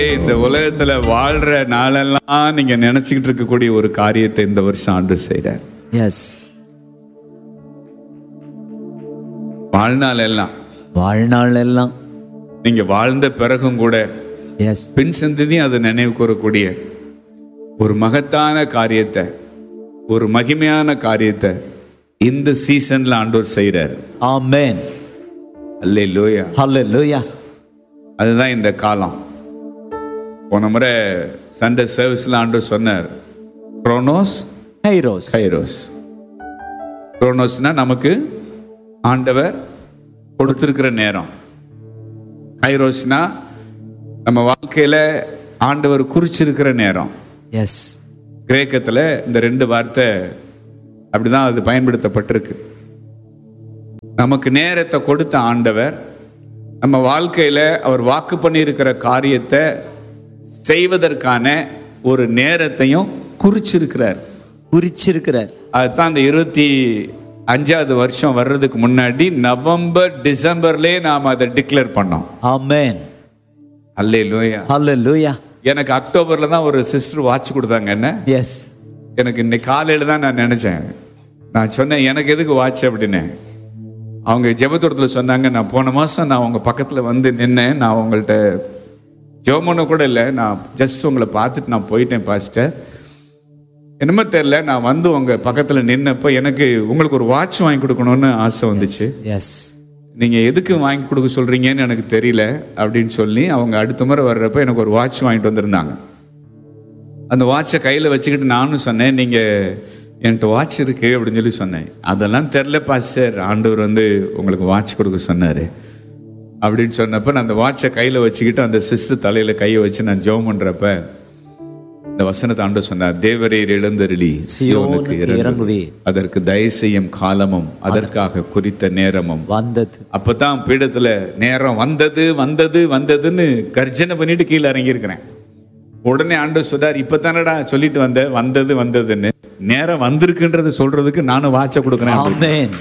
இந்த உலகத்துல வாழ்ற நாளெல்லாம் நீங்க நினைச்சுக்கிட்டு இருக்கக்கூடிய ஒரு காரியத்தை இந்த வருஷம் ஆண்டு செய்றார் எஸ் வாழ்நாள் எல்லாம் வாழ்நாள் எல்லாம் நீங்க வாழ்ந்த பிறகும் கூட எஸ் பின் சந்ததியும் அதை நினைவு கூறக்கூடிய ஒரு மகத்தான காரியத்தை ஒரு மகிமையான காரியத்தை இந்த சீசன்ல ஆண்டவர் செய்றார் ஆமென் அல்லே லோயா ஹalleluya அதுதான் இந்த காலம் போன முறை சண்டே சர்வீஸ்ல ஆண்டவர் சொன்னார் குரோனோஸ் கைரோஸ் கைரோஸ் குரோனோஸ்னா நமக்கு ஆண்டவர் கொடுத்திருக்கிற நேரம் கைரோஸ்னா நம்ம வாழ்க்கையில ஆண்டவர் குறிச்சிருக்கிற நேரம் எஸ் கிரேக்கத்துல இந்த ரெண்டு வார்த்தை அப்படிதான் அது பயன்படுத்தப்பட்டிருக்கு நமக்கு நேரத்தை கொடுத்த ஆண்டவர் நம்ம வாழ்க்கையில அவர் வாக்கு பண்ணியிருக்கிற காரியத்தை செய்வதற்கான ஒரு நேரத்தையும் குறிச்சிருக்கிறார் குறிச்சிருக்கிறார் அதுதான் அந்த இருபத்தி அஞ்சாவது வருஷம் வர்றதுக்கு முன்னாடி நவம்பர் டிசம்பர்லயே நாம் அதை டிக்ளேர் பண்ணோம் ஆமென் அல்லே லோயா ஹalleluya எனக்கு அக்டோபர்ல தான் ஒரு சிஸ்டர் வாட்ச் கொடுத்தாங்க என்ன எஸ் எனக்கு இன்னைக்கு காலையில தான் நான் நினைச்சேன் நான் சொன்னேன் எனக்கு எதுக்கு வாட்ச் அப்படின்னு அவங்க ஜெபத்தூரத்தில் சொன்னாங்க நான் போன மாசம் நான் உங்க பக்கத்துல வந்து நின்னேன் நான் உங்கள்கிட்ட ஜோமனு கூட இல்லை நான் ஜஸ்ட் உங்களை பார்த்துட்டு நான் போயிட்டேன் பாஸ்டர் என்னமோ தெரியல நான் வந்து உங்க பக்கத்துல நின்னப்போ எனக்கு உங்களுக்கு ஒரு வாட்ச் வாங்கி கொடுக்கணும்னு ஆசை வந்துச்சு எஸ் நீங்க எதுக்கு வாங்கி கொடுக்க சொல்றீங்கன்னு எனக்கு தெரியல அப்படின்னு சொல்லி அவங்க அடுத்த முறை வர்றப்ப எனக்கு ஒரு வாட்ச் வாங்கிட்டு வந்திருந்தாங்க அந்த வாட்சை கையில் வச்சுக்கிட்டு நானும் சொன்னேன் நீங்கள் என்கிட்ட வாட்ச் இருக்கு அப்படின்னு சொல்லி சொன்னேன் அதெல்லாம் தெரில பாஸ்டர் ஆண்டவர் வந்து உங்களுக்கு வாட்ச் கொடுக்க சொன்னார் அப்படின்னு சொன்னப்ப நான் அந்த வாட்சை கையில் வச்சுக்கிட்டு அந்த சிஸ்டர் தலையில் கையை வச்சு நான் ஜெபம் பண்ணுறப்ப இந்த வசனத்தை ஆண்டு சொன்னார் தேவரீர் எழுந்தருளி சியோனுக்கு இறங்கு இறங்குவீர் அதற்கு தயவு செய்யும் காலமும் அதற்காக குறித்த நேரமும் வந்தது அப்பதான் பீடத்துல நேரம் வந்தது வந்தது வந்ததுன்னு கர்ஜனை பண்ணிட்டு கீழே இறங்கி இருக்கிறேன் உடனே ஆண்டு சொல்றார் இப்பதானடா சொல்லிட்டு வந்த வந்தது வந்ததுன்னு நேரம் வந்திருக்குன்றத சொல்றதுக்கு நானும் வாட்ச கொடுக்குறேன் அப்படின்னு. ஆமென்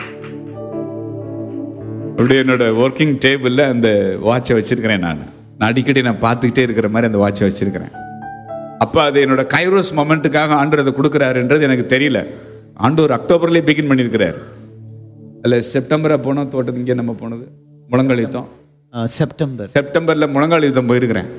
அப்படியே என்னோட ஒர்க்கிங் டேபிள்ல அந்த வாட்சை வச்சிருக்கிறேன் நான் நான் அடிக்கடி நான் பார்த்துக்கிட்டே இருக்கிற மாதிரி அந்த வாட்சை வச்சிருக்கிறேன் அப்போ அது என்னோட கைரோஸ் மொமெண்ட்டுக்காக ஆண்டவர் அதை கொடுக்குறாருன்றது எனக்கு தெரியல ஆண்டவர் அக்டோபர்லேயே பிகின் பண்ணியிருக்கிறார் அதில் செப்டம்பரா போனோம் தோட்டத்து இங்கே நம்ம போனது முழங்கால் யுத்தம் ஆ, செப்டம்பர் செப்டம்பர்ல முழங்கால் யுத்தம் போயிருக்கிறேன்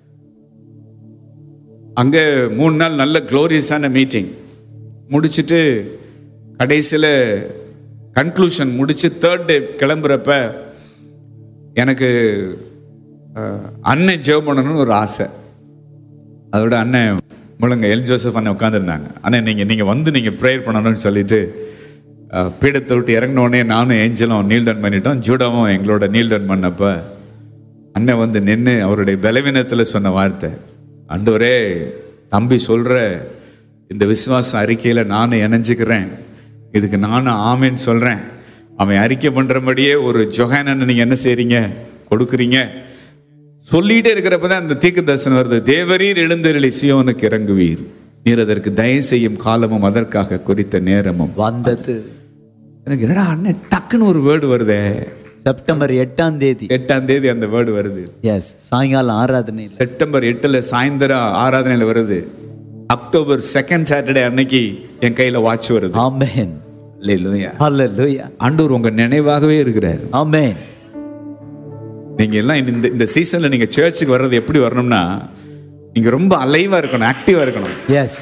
அங்கே மூணு நாள் நல்ல க்ளோரியஸான மீட்டிங் முடிச்சிட்டு கடைசியில் கன்க்ளூஷன் முடிச்சு தேர்ட் டே கிளம்புறப்ப எனக்கு அஹ், அண்ணன் ஜெபம் பண்ணணும்னு ஒரு ஆசை அதோட அண்ணன் முழங்க எல் ஜோசப் அண்ணன் உட்காந்துருந்தாங்க அண்ணன் நீங்கள் நீங்கள் வந்து நீங்கள் ப்ரேயர் பண்ணணும்னு சொல்லிட்டு அஹ், பீடத்தை விட்டு இறங்கின உடனே நானும் ஏஞ்சலும் நீல் டவுன் பண்ணிட்டோம் ஜூடாவும் எங்களோட நீல் டவுன் பண்ணப்ப அண்ணன் வந்து நின்று அவருடைய பலவீனத்தில் சொன்ன வார்த்தை ஆண்டவரே தம்பி சொல்ற இந்த விசுவாச அறிக்கையில் நானும் இணைஞ்சுக்கிறேன் இதுக்கு நானும் ஆமேன்னு சொல்றேன் அவன் அறிக்கை பண்றபடியே ஒரு ஜொஹானன் நீங்க என்ன செய்றீங்க கொடுக்குறீங்க சொல்லிட்டே இருக்கிறப்ப தான் அந்த தீர்க்க தரிசனம் வருது தேவரீர் எழுந்தருளி சியோனுக்கு இறங்குவீர் நீர் அதற்கு தயவு செய்யும் காலமும் அதற்காக குறித்த நேரமும் வந்தது எனக்கு என்னடா அண்ணன் டக்குன்னு ஒரு வேர்டு வருதே செப்டம்பர் எட்டாம் தேதி எட்டாம் தேதி அந்த வேர்டு வருது எஸ் சாயங்காலம் ஆராதனையில் செப்டம்பர் எட்டுல சாயந்தரம் ஆராதனையில் வருது அக்டோபர் செகண்ட் சாட்டர்டே அன்னைக்கு என் கையில வாட்ச் வருது ஆமென் இல்லையா ஹalleluya ஆண்டவர் உங்க நினைவாகவே இருக்கிறார் ஆமென் நீங்க எல்லாம் இந்த இந்த சீசன்ல நீங்க சர்ச்சுக்கு வர்றது எப்படி வரணும்னா நீங்க ரொம்ப அலைவா இருக்கணும் ஆக்டிவா இருக்கணும் எஸ்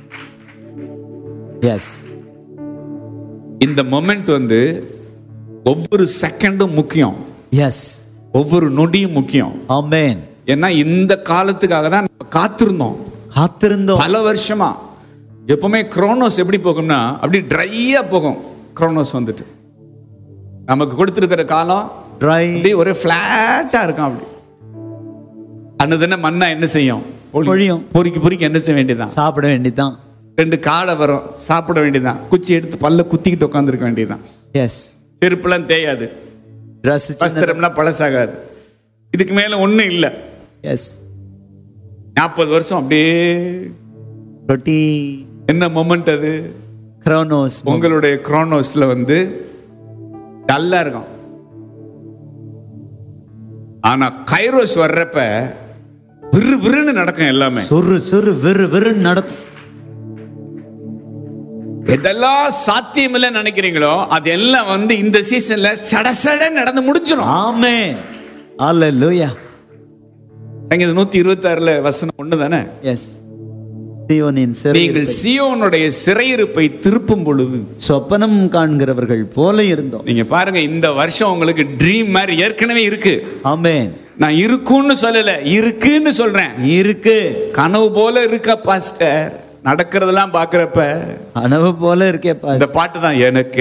எஸ் இந்த மொமெண்ட் வந்து ஒவ்வொரு செகண்டும் முக்கியம் எஸ் ஒவ்வொரு நொடியும் முக்கியம் ஆமென் ஏன்னா இந்த காலத்துக்காக தான் நம்ம காத்திருந்தோம் காத்திருந்தோம் பல வருஷமா எப்பவுமே குரோனோஸ் எப்படி போகும்னா அப்படி ட்ரையா போகும் குரோனோஸ் வந்துட்டு நமக்கு கொடுத்துருக்கிற காலம் ட்ரை அப்படியே ஒரே ஃபிளாட்டா இருக்கும் அப்படி அன்னதுன மண்ணா என்ன செய்யும் பொழியும். பொறிக்கு பொறிக்கு என்ன செய்ய வேண்டியதுதான் சாப்பிட வேண்டியதுதான் ரெண்டு காடை வரும் சாப்பிட வேண்டியதுதான் குச்சி எடுத்து பல்ல குத்திக்கிட்டு உட்காந்துருக்க வேண்டியதுதான் எஸ் செருப்புலாம் தேயாது ட்ரெஸ் வஸ்திரம்லாம் பழசாகாது இதுக்கு மேல ஒண்ணும் இல்லை எஸ் நாற்பது வருஷம் அப்படியே ரொட்டி என்ன மொமெண்ட் அது கிரோனோஸ் உங்களுடைய குரோனோஸ்ல வந்து டல்லா இருக்கும் ஆனா கைரோஸ் வர்றப்ப விறு விறுன்னு நடக்கும் எல்லாமே சுரு சுரு விறு விறுன்னு நடக்கும் எதெல்லாம் சாத்தியம் இல்லைன்னு நினைக்கிறீங்களோ அது எல்லாம் வந்து இந்த சீசன்ல சடசட நடந்து முடிஞ்சிடும் ஆமென் அல்லேலூயா சங்கீதம் நூத்தி இருபத்தி ஆறுல வசனம் ஒண்ணு தானே எஸ் சியோனின் நீங்கள் சிறை சியோனுடைய சிறையிருப்பை திருப்பும் பொழுது சொப்பனம் காண்கிறவர்கள் போல இருந்தோம் நீங்க பாருங்க இந்த வருஷம் உங்களுக்கு ட்ரீம் மாதிரி ஏற்கனவே இருக்கு ஆமென் நான் இருக்குன்னு சொல்லல இருக்குன்னு சொல்றேன் இருக்கு கனவு போல இருக்க பாஸ்டர் நடக்கிறதெல்லாம் பாக்குறப்ப கனவு போல இருக்கேப்பா இந்த பாட்டு தான் எனக்கு